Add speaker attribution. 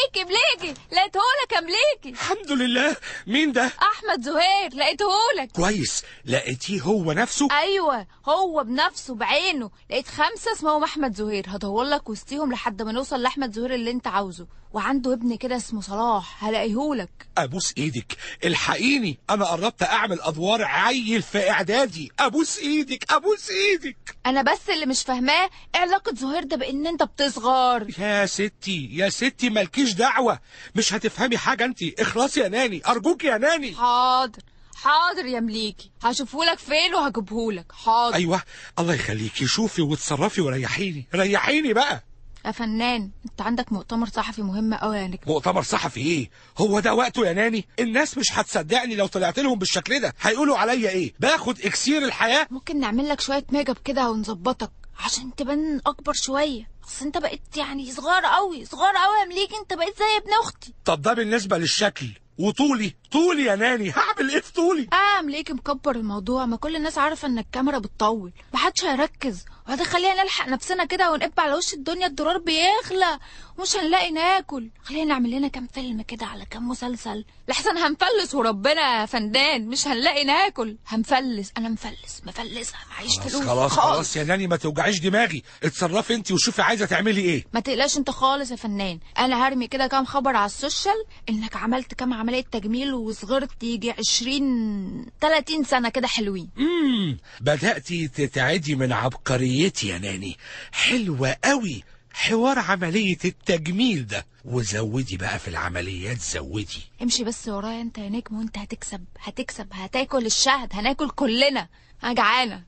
Speaker 1: مليكي مليكي لقيتهولك يا مليكي
Speaker 2: الحمد لله مين ده
Speaker 1: احمد زهير لقيتهولك
Speaker 2: كويس لقيتيه هو نفسه
Speaker 1: ايوه هو بنفسه بعينه لقيت خمسه اسمهم احمد زهير هدور لك وسطيهم لحد ما نوصل لاحمد زهير اللي انت عاوزه وعنده ابن كده اسمه صلاح هلاقيهولك
Speaker 2: ابوس ايدك الحقيني انا قربت اعمل ادوار عيل في اعدادي ابوس ايدك ابوس ايدك
Speaker 1: انا بس اللي مش فاهماه ايه علاقه زهير ده بان انت بتصغر
Speaker 2: يا ستي يا ستي مالكيش دعوة مش هتفهمي حاجة انت اخلصي يا ناني ارجوك يا ناني
Speaker 1: حاضر حاضر يا مليكي هشوفهولك فين وهجيبهولك حاضر
Speaker 2: ايوه الله يخليكي شوفي وتصرفي وريحيني ريحيني بقى
Speaker 1: يا فنان انت عندك مؤتمر صحفي مهم قوي يا نجم
Speaker 2: مؤتمر صحفي ايه هو ده وقته يا ناني الناس مش هتصدقني لو طلعت لهم بالشكل ده هيقولوا عليا ايه باخد اكسير الحياة
Speaker 1: ممكن نعمل لك شويه ميك اب كده ونظبطك عشان تبان اكبر شويه اصل انت بقيت يعني صغير قوي صغير قوي يا مليكي انت بقيت زي ابن اختي
Speaker 2: طب ده بالنسبة للشكل وطولي طولي يا ناني هعمل ايه في طولي
Speaker 1: اه مليكي مكبر الموضوع ما كل الناس عارفه ان الكاميرا بتطول محدش هيركز وبعدين خلينا نلحق نفسنا كده ونقب على وش الدنيا الدولار بيغلى ومش هنلاقي ناكل خلينا نعمل لنا كام فيلم كده على كام مسلسل لحسن هنفلس وربنا يا فندان مش هنلاقي ناكل هنفلس انا مفلس مفلسه معيش
Speaker 2: خلاص
Speaker 1: فلوس
Speaker 2: خلاص خلاص يا ناني ما توجعيش دماغي اتصرفي انت وشوفي عايزة تعملي ايه
Speaker 1: ما تقلقش انت خالص يا فنان انا هرمي كده كام خبر على السوشيال انك عملت كام عمليه تجميل وصغرت يجي 20 30 سنه كده حلوين
Speaker 2: امم بدأتي تتعدي من عبقريتي يا ناني حلوة قوي حوار عملية التجميل ده وزودي بقى في العمليات زودي
Speaker 1: امشي بس ورايا انت يا نجم وانت هتكسب هتكسب هتاكل الشهد هناكل كلنا انا جعانه